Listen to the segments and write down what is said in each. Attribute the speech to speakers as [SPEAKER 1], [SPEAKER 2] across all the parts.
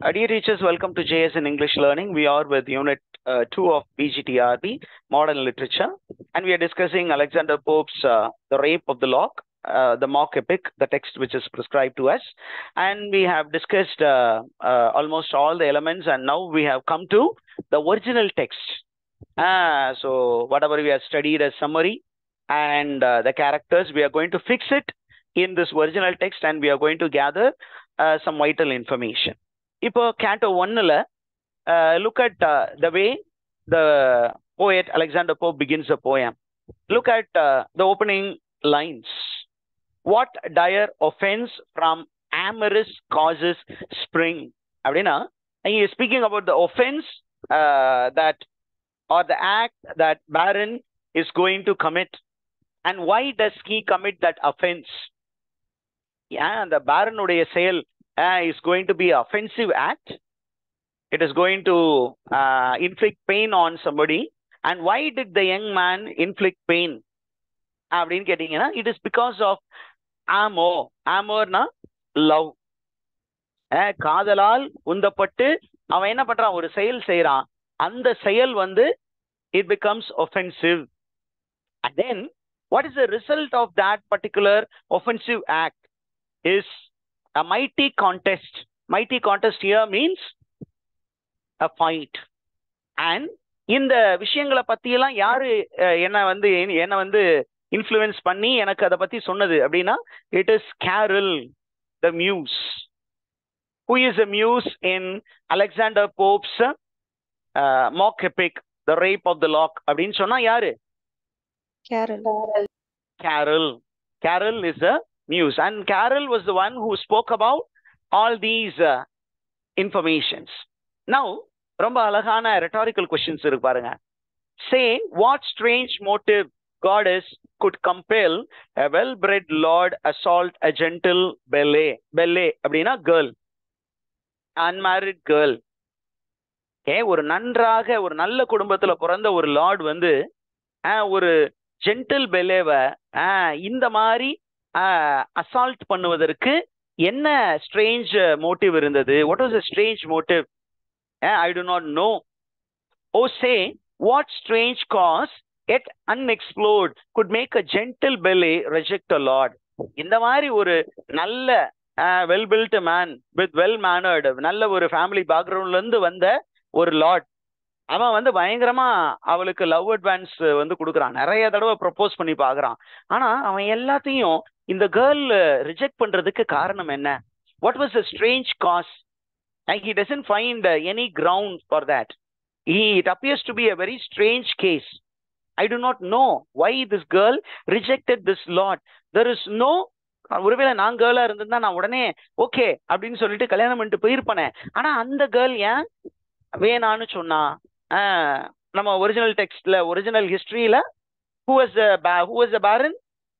[SPEAKER 1] Uh, dear teachers, welcome to JS in English Learning. We are with Unit uh, 2 of BGTRB, Modern Literature, and we are discussing Alexander Pope's uh, The Rape of the Lock, uh, the mock epic, the text which is prescribed to us. And we have discussed uh, uh, almost all the elements, and now we have come to the original text. Uh, so, whatever we have studied as summary and uh, the characters, we are going to fix it in this original text and we are going to gather uh, some vital information. இப்போ canto ஒன்னில் look at the way the poet Alexander Pope begins a poem. Look at uh, the opening lines. What dire offense from amorous causes spring? அப்படின்னா he is speaking about the offense uh, that or the act that Baron is going to commit. And why does he commit that offense? Yeah, the Baronuடைய செயல் uh, is going to be offensive act. It is going to uh, inflict pain on somebody. And why did the young man inflict pain? அப்படின்னு கேட்டீங்கன்னா it is because of ஆமோ ஆமோர்னா love காதலால் உந்தப்பட்டு அவன் என்ன பண்றான் ஒரு செயல் செய்யறான் அந்த செயல் வந்து it becomes offensive and then what is the result of that particular offensive act is a mighty contest. Mighty contest here means a fight. And இந்த விஷயங்களை பத்தியெல்லாம் யாரு என்ன வந்து என்ன வந்து இன்ஃப்ளூயன்ஸ் பண்ணி எனக்கு அதை பத்தி சொன்னது அப்படின்னா it is Caryll the muse who is a muse in Alexander Pope's mock epic the Rape of the Lock அப்படின்னு சொன்னா யாரு
[SPEAKER 2] Caryll
[SPEAKER 1] Caryll Caryll is a news. And Carol was the one who spoke about all these uh, informations. Now, ரொம்ப அழகான rhetorical questions இருக்கு பாருங்க say what strange motive goddess could compel a well-bred lord assault a gentle ballet ballet அப்படின்னா girl unmarried girl ஏ ஒரு நன்றாக ஒரு நல்ல குடும்பத்துல பிறந்த ஒரு லார்ட் வந்து ஒரு ஜென்டில் பெலேவை இந்த மாதிரி அசால்ட் பண்ணுவதற்கு என்ன ஸ்ட்ரேஞ்ச் மோட்டிவ் இருந்தது what was a strange motive I do not know O say what strange cause yet unexplored could make a gentle belle reject a lord இந்த மாதிரி ஒரு நல்ல well built man with well mannered நல்ல ஒரு family பேக்ரவுண்ட்ல இருந்து வந்த ஒரு லார்ட் அவன் வந்து பயங்கரமா அவளுக்கு லவ் அட்வான்ஸ் வந்து கொடுக்குறான் நிறைய தடவை ப்ரப்போஸ் பண்ணி பாக்குறான் ஆனா அவன் எல்லாத்தையும் இந்த கேர்ள் ரிஜெக்ட் பண்றதுக்கு காரணம் என்ன what was a strange cause he doesn't find any ground for that it appears to be a very strange case I do not know why this girl rejected this lord there is no ஒருவேளை நான் கேர்ளா இருந்திருந்தா நான் உடனே okay அப்படின்னு சொல்லிட்டு கல்யாணம் பண்ணிட்டு போயிருப்பேனே ஆனா அந்த கேர்ள் ஏன் வேணான்னு சொன்னா நம்ம ஒரிஜினல் டெக்ஸ்ட்ல ஒரிஜினல் ஹிஸ்டரியில who was who was the baron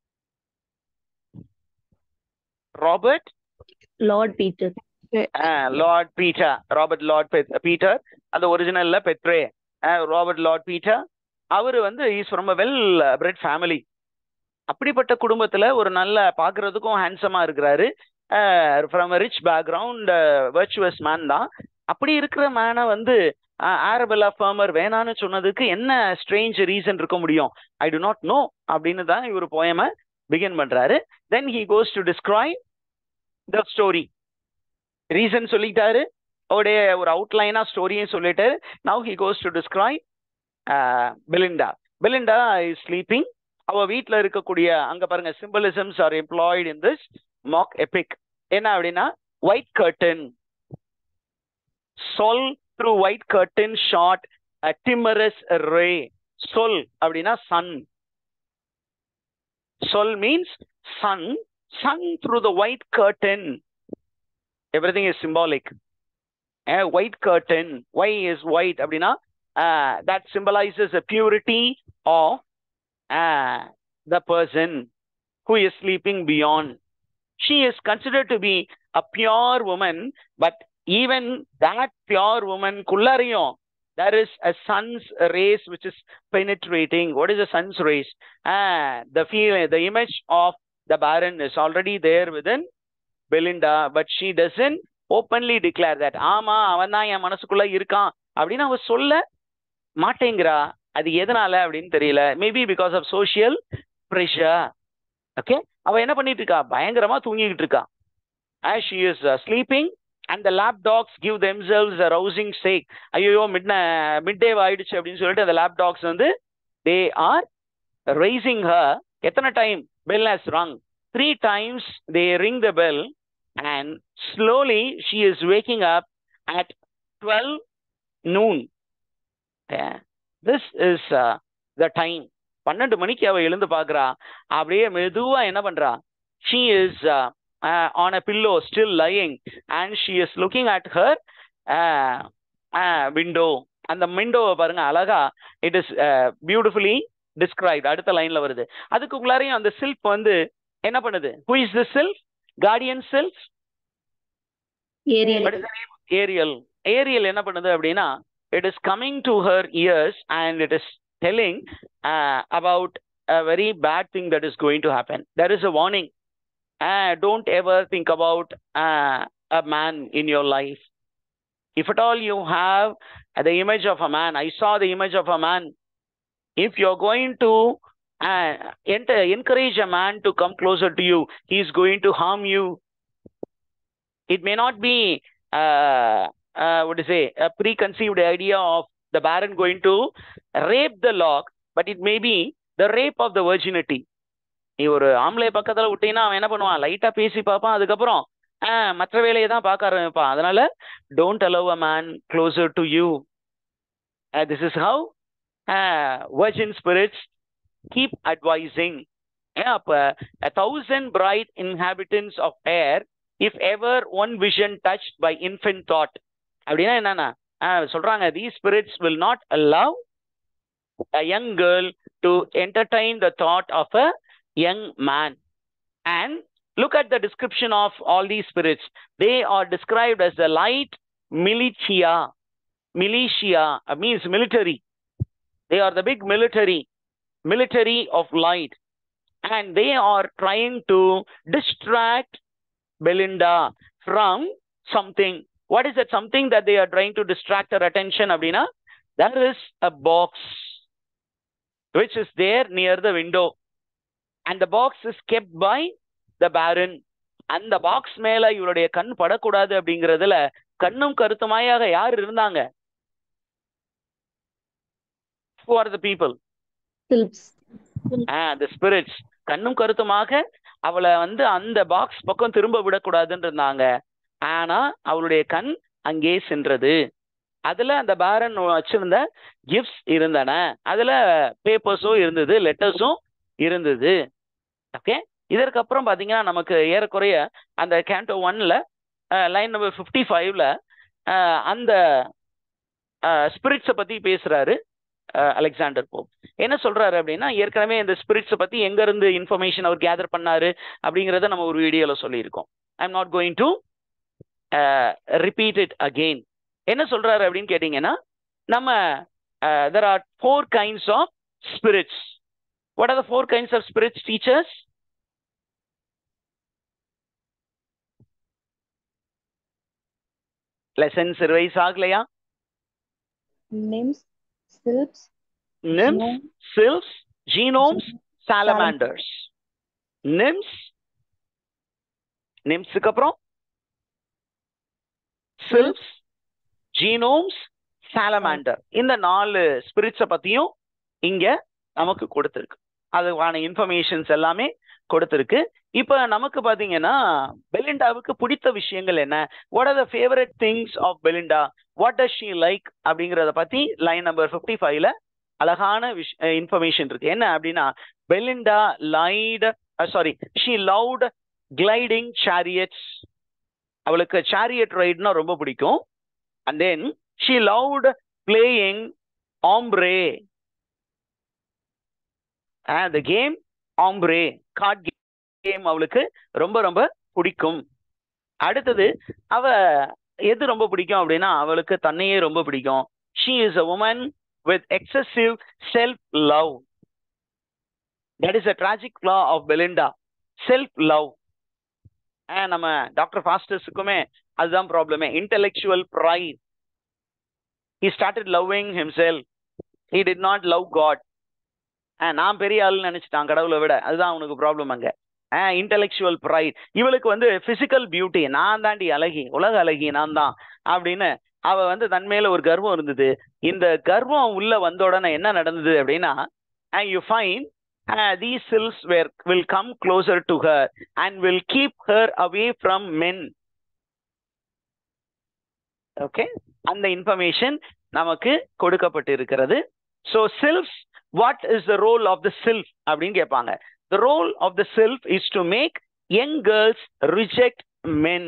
[SPEAKER 1] Robert
[SPEAKER 2] Lord Peter
[SPEAKER 1] Lord Peter Robert Lord Peter அந்த ஒரிஜினல்ல பெட்ரே ராபர்ட் லார்ட் பீட்டர் அவரு வந்து is from a well bred family அப்படிப்பட்ட குடும்பத்துல ஒரு நல்ல பாக்குறதுக்கும் ஹேண்ட்ஸமா இருக்கிறாரு from rich background virtuous man தான் அப்படி இருக்கிற மேனை வந்து ஆரபெல்லா ஃபர்மர் வேணான்னு சொன்னதுக்கு என்ன ஸ்ட்ரேஞ்ச் ரீசன் இருக்க முடியும் ஐ டு நாட் நோ அப்படின்னு தான் இவர் போயம பிகின் பண்றாரு then he goes to describe the story reason சொல்லிட்டாரு அவருடைய ஒரு அவுட்லைனா ஸ்டோரியும் சொல்லிட்டு now he goes to describe Belinda Belinda is sleeping அவ வீட்டில் இருக்கக்கூடிய அங்க பாருங்க symbolisms are employed in this mock epic என்ன அப்படின்னா white curtain Sol through white curtain shot timorous ray Sol அப்படின்னா sun Sol means sun sun through the white curtain everything is symbolic white curtain why is white அப்படின்னா that symbolises a purity of the person who is sleeping beyond she is considered to be a pure woman but even that pure woman kullariyon there is a sun's rays which is penetrating what is the sun's rays ah the feel the image of the baron is already there within belinda but she doesn't openly declare that ஆமா அவன் தான் என் மனசுக்குள்ள இருக்கான் அப்படின்னு அவ சொல்ல மாட்டேங்கிறா அது எதனால அப்படின்னு தெரியல maybe because of social pressure okay அவ என்ன பண்ணிட்டு இருக்கா பயங்கரமா தூங்கிக்கிட்டு இருக்கா as she is uh, sleeping and the lap dogs give themselves a rousing shake ஐயோ மிட் மிட் டே ஆயிடுச்சு அப்படின்னு சொல்லிட்டு அந்த லேப் டாக்ஸ் வந்து தே ஆர் raising her எத்தனை time bell has rung three times they ring the bell and slowly she is waking up at 12 noon Yeah. this is uh, the time பன்னெண்டு மணிக்கு அவ எழுந்து பாக்குறா அப்படியே மெதுவா என்ன பண்றா she is uh, uh, on a pillow still lying and she is looking at her uh, uh, window அந்த விண்டோவை பாருங்க அழகா இட் இஸ் பியூட்டிஃபுல்லி டிஸ்கிரைப்ட் அடுத்த லைன்ல வருது அதுக்கு உள்ளாரையும் அந்த சில்ப் வந்து என்ன பண்ணுது who is the sylph guardian sylph
[SPEAKER 2] Ariel.
[SPEAKER 1] Ariel Ariel என்ன பண்ணுது அப்படின்னா it is coming to her ears and it is telling about a very bad thing that is going to happen. There is a warning. Uh, don't ever think about uh, a man in your life. If at all you have the image of a man, I saw the image of a man. If you're going to uh, enter, encourage a man to come closer to you, he's going to harm you. It may not be, uh, uh, what to say, a preconceived idea of the baron going to rape the lock, but it may be the rape of the virginity. நீ ஒரு ஆம்பளை பக்கத்துல விட்டீங்கன்னா அவன் என்ன பண்ணுவான் லைட்டா பேசி பார்ப்பான் அதுக்கப்புறம் ஆஹ் மற்ற வேலையை தான் பார்க்க ஆரம்பிப்பான் அதனால don't allow a man closer to you this is how virgin spirits keep advising அப்ப a thousand bright inhabitants of air if ever one vision touched by infant thought அப்படின்னா என்னன்னா ஆஹ் சொல்றாங்க these spirits will not allow a young girl to entertain the thought of a young man. And look at the description of all these spirits. They are described as the light militia. Militia uh, means military. They are the big military, military of light. And they are trying to distract Belinda from something. What is that something that they are trying to distract her attention? Abdina? There is a box which is there near the window. And the box is kept by the baron. அந்த box மேல இவருடைய கண் படக்கூடாது அப்படிங்கறதுல கண்ணும் கருத்துமாயாக யார் இருந்தாங்க Who are the people?
[SPEAKER 2] Silps.
[SPEAKER 1] the spirits. கண்ணும் கருத்துமாக அவளை வந்து அந்த பாக்ஸ் பக்கம் திரும்ப விடக்கூடாதுன்னு இருந்தாங்க ஆனா அவளுடைய கண் அங்கே சென்றது அதுல அந்த பேரன் வச்சிருந்த கிஃப்ட்ஸ் இருந்தன அதுல பேப்பர்ஸும் இருந்தது லெட்டர்ஸும் இருந்தது ஓகே இதற்கு அப்புறம் பாத்தீங்கன்னா நமக்கு ஏறக்குறைய அந்த கேண்டோ ஒன்ல லைன் நம்பர் ஃபிஃப்டி ஃபைவ்ல அந்த ஸ்பிரிட்ஸை பத்தி பேசுறாரு அலெக்சாண்டர் போப் என்ன சொல்றாரு அப்படின்னா ஏற்கனவே இந்த ஸ்பிரிட்ஸை பத்தி எங்க இருந்து இன்ஃபர்மேஷன் அவர் கேதர் பண்ணாரு அப்படிங்கிறத நம்ம ஒரு வீடியோல சொல்லியிருக்கோம் I am not going to repeat it again என்ன சொல்றாரு அப்படின்னு கேட்டீங்கன்னா நம்ம there are four kinds of spirits what are the four kinds of spirits teachers lessons revise ஆகலையா
[SPEAKER 2] Names. Silps.
[SPEAKER 1] Nymphs
[SPEAKER 2] Genome.
[SPEAKER 1] Sylphs gnomes salamanders nymphs நிம்ஸுக்கு அப்புறம் sylphs genomes salamander இந்த நாலு ஸ்பிரிட்ஸை பத்தியும் இங்க நமக்கு கொடுத்துருக்கு அதுக்கான இன்ஃபர்மேஷன்ஸ் எல்லாமே கொடுத்துருக்கு இப்போ நமக்கு பாத்தீங்கன்னா பெலிண்டாவுக்கு பிடித்த விஷயங்கள் என்ன what are the favourite things of Belinda what does she like அப்படிங்கிறத பத்தி லைன் நம்பர் ஃபிஃப்டி ஃபைவ்ல அழகான விஷ் இன்ஃபர்மேஷன் இருக்கு என்ன அப்படின்னா Belinda liked sorry she loved gliding chariots அவளுக்கு சாரியட் ரைட்னா ரொம்ப பிடிக்கும் and then she loved playing ombre the game ombre card game அவளுக்கு ரொம்ப ரொம்ப பிடிக்கும் அடுத்தது அவ எது ரொம்ப பிடிக்கும் அப்படின்னா அவளுக்கு தன்னையே ரொம்ப பிடிக்கும் she is a woman with excessive self love that is a tragic flaw of Belinda self love நம்ம டாக்டர் ஃபாஸ்டர்ஸுக்குமே அதுதான் ப்ராப்ளமே intellectual pride he started loving himself he did not love God நான் பெரிய ஆளுன்னு நினைச்சிட்டான் கடவுளை விட அதுதான் அவனுக்கு ப்ராப்ளம் அங்க இன்டெலெக்சுவல் ப்ரைட் இவளுக்கு வந்து பிசிக்கல் பியூட்டி நான் தாண்டி அழகி உலக அழகி நான் தான் அப்படின்னு அவ வந்து தன் மேல ஒரு கர்வம் இருந்தது இந்த கர்வம் உள்ள வந்த உடனே என்ன நடந்தது அப்படின்னா you find these sylphs were will come closer to her and will keep her away from men okay அந்த இன்ஃபர்மேஷன் நமக்கு கொடுக்கப்பட்டு இருக்கிறது so self what is the role of the self அப்படின்னு கேட்பாங்க the role of the self is to make young girls reject men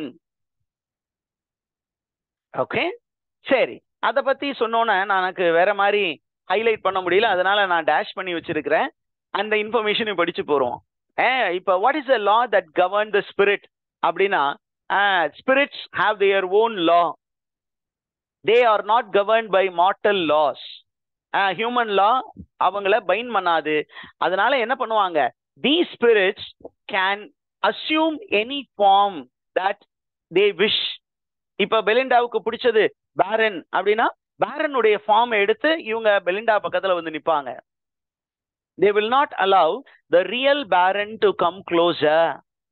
[SPEAKER 1] okay சரி அதை பத்தி சொன்னோன்னே எனக்கு வேற மாதிரி ஹைலைட் பண்ண முடியல அதனால நான் டேஷ் பண்ணி வச்சிருக்கிறேன் அந்த இன்ஃபர்மேஷனை படிச்சு போறோம் இப்போ what is the law that govern the spirit அப்படின்னா spirits have their own law they are not governed by mortal loss human லா அவங்கள பைன் பண்ணாது அதனால என்ன பண்ணுவாங்க தி spirits can assume any form that they wish இப்ப பெலிண்டாவுக்கு பிடிச்சது பேரன் அப்படின்னா பேரனுடைய ஃபார்ம் எடுத்து இவங்க பெலிண்டா பக்கத்துல வந்து நிப்பாங்க they will not allow the real baron to come closer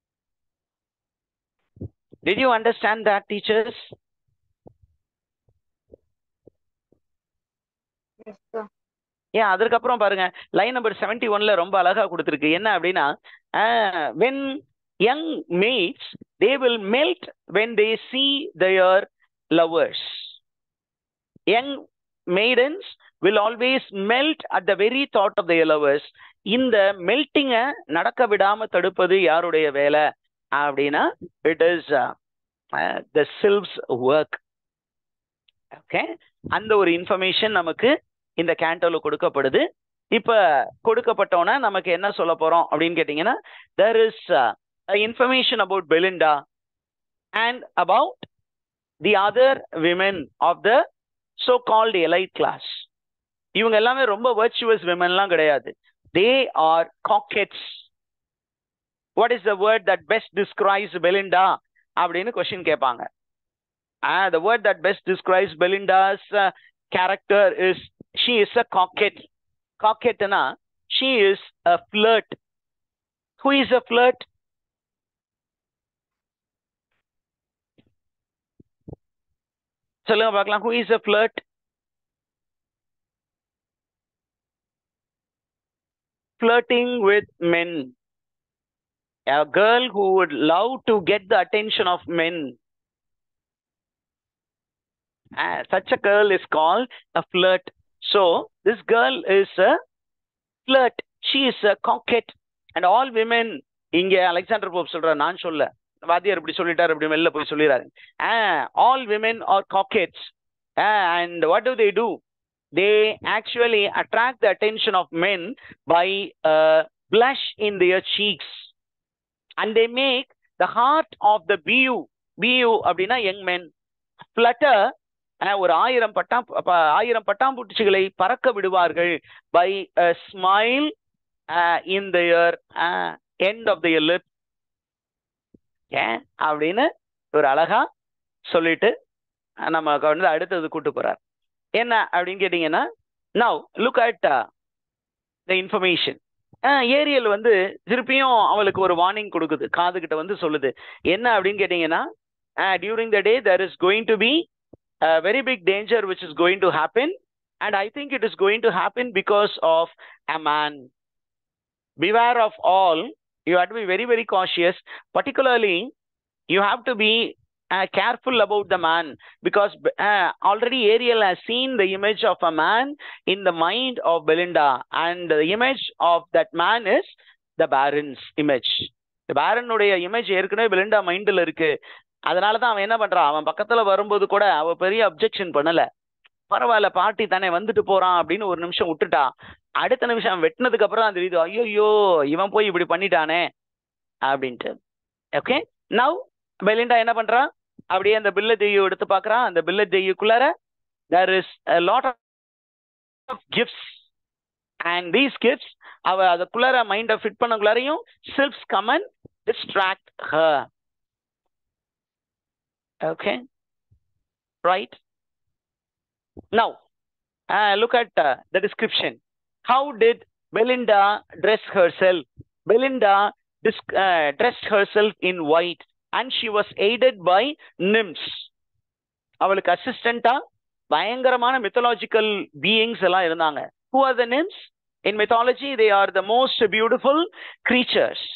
[SPEAKER 1] did you understand that teachers ஏன் அதற்கப்புறம் பாருங்க லைன் நம்பர் செவன்டி ஒன்ல ரொம்ப அழகா கொடுத்துருக்கு என்ன அப்படின்னா when young maids they will melt when they see their lovers young maidens will always melt at the very thought of their lovers இந்த மெல்ட்டிங்கை நடக்க விடாம தடுப்பது யாருடைய வேலை அப்படின்னா it is the sylphs work okay அந்த ஒரு இன்ஃபர்மேஷன் நமக்கு இந்த கேண்டோல கொடுக்கப்படுது இப்ப கொடுக்கப்பட்டோன்னா நமக்கு என்ன சொல்ல போறோம் அப்படின்னு கேட்டீங்கன்னா there is information about Belinda and about the other women of the so called elite class இவங்க எல்லாமே ரொம்ப வர்ச்சுவஸ் விமென்லாம் கிடையாது they are coquettes what is the word that best describes Belinda அப்படின்னு கொஸ்டின் கேட்பாங்க the word that best describes Belinda's character is she is a coquette. Coquette na, she is a flirt. Who is a flirt? சொல்லுங்க பார்க்கலாம் who is a flirt flirting with men a girl who would love to get the attention of men uh, such a girl is called a flirt so this girl is a flirt. She is a coquette. And all women இங்க Alexander Pope சொல்ற நான் சொல்ல வாத்தியார் இப்படி சொல்லிட்டாரு இப்படி வெளில போய் சொல்லிடுறாரு all women are coquettes and what do they do they actually attract the attention of men by blush in their cheeks and they make the heart of the beau beau அப்படின்னா யங் மென் Flutter ஒரு ஆயிரம் பட்டாம் ஆயிரம் பட்டாம்பூச்சிகளை பறக்க விடுவார்கள் by smile in their end of their lip ஏன் அப்படின்னு ஒரு அழகா சொல்லிட்டு நம்ம வந்து அடுத்தது கூட்டு போறார் என்ன அப்படின்னு கேட்டீங்கன்னா now look at the information Ariel வந்து திருப்பியும் அவளுக்கு ஒரு வார்னிங் கொடுக்குது காது கிட்ட வந்து சொல்லுது என்ன அப்படின்னு கேட்டீங்கன்னா during the day there is going to be a very big danger which is going to happen and i think it is going to happen because of a man beware of all you have to be very very cautious particularly you have to be uh, careful about the man because uh, already ariel has seen the image of a man in the mind of belinda and the image of that man is the baron's image the baronuடைய image ஏற்கனவே Belinda மைண்ட்ல இருக்கு அதனால தான் அவன் என்ன பண்றான் அவன் பக்கத்துல வரும்போது கூட அவ பெரிய அப்ஜெக்ஷன் பண்ணல பரவாயில்ல பாட்டி தானே வந்துட்டு போறான் அப்படின்னு ஒரு நிமிஷம் விட்டுட்டான் அடுத்த நிமிஷம் வெட்டினதுக்கு அப்புறம் தான் தெரியுது ஐயோ இவன் போய் இப்படி பண்ணிட்டானே அப்படின்ட்டு ஓகே நவ் பெலிண்டா என்ன பண்றான் அப்படியே அந்த பில்ல தெய்யம் எடுத்து பாக்குறான் அந்த பில்ல தெய்யுக்குள்ளார there is lot of gifts and these gifts அவ அதுக்குள்ளார மைண்டை ஃபிட் பண்ணக்குள்ளாரையும் selves come and distract her Okay. Right. Now, uh, look at uh, the description. How did Belinda dress herself? Belinda dis- uh, dressed herself in white and she was aided by nymphs. அவளுக்கு அசிஸ்டண்டா பயங்கரமான mythological beings எல்லாம் இருந்தாங்க who are the nymphs in mythology they are the most beautiful creatures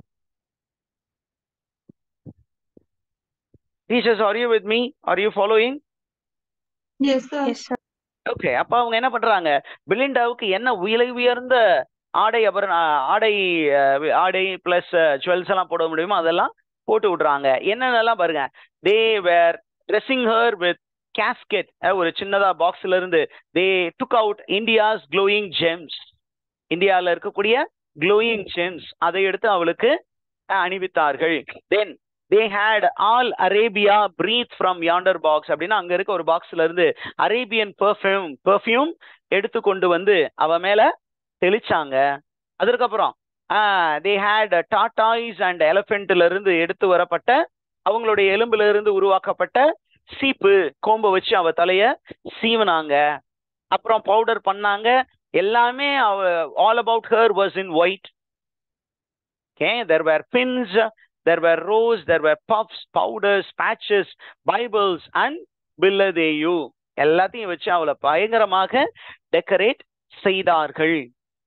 [SPEAKER 1] teachers are you with me are you following
[SPEAKER 3] Yes, sir.
[SPEAKER 2] Yes, sir.
[SPEAKER 1] Okay அப்ப அவங்க என்ன பண்றாங்க பிலிண்டாவுக்கு என்ன விலை உயர்ந்த ஆடை அப்புறம் ஆடை அஹ், ஆடை பிளஸ் ஜுவல்ஸ் எல்லாம் போட முடியுமோ அதெல்லாம் போட்டு விடுறாங்க என்னென்னலாம் பாருங்க they were dressing her with casket ஒரு சின்னதா பாக்ஸ்ல இருந்து they took out India's glowing gems இந்தியாவில் இருக்கக்கூடிய க்ளோயிங் ஜெம்ஸ் அதை எடுத்து அவளுக்கு அஹ், அணிவித்தார்கள் then they had all Arabia breathe from yonder box அப்படின்னா அங்க இருக்க ஒரு பாக்ஸ்ல இருந்து அரேபியன் பெர்ஃப்யூம் பெர்ஃப்யூம் எடுத்து கொண்டு வந்து அவ மேல தெளிச்சாங்க அதற்கப்புறம் தே ஹேட் டாட்டாய்ஸ் அண்ட் எலஃபென்ட்ல இருந்து எடுத்து வரப்பட்ட அவங்களுடைய எலும்புல இருந்து உருவாக்கப்பட்ட சீப்பு கோம்ப வச்சு அவ தலைய சீவுனாங்க அப்புறம் பவுடர் பண்ணாங்க எல்லாமே அவ all about her was in white okay there were pins there were rows there were puffs powders patches bibles and பில்லதேயு எல்லாத்தையும் வச்சு அவளை பயங்கரமாக டெக்கரேட் செய்தார்கள்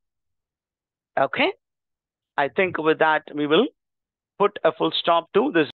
[SPEAKER 1] okay I think with that we will put a full stop to this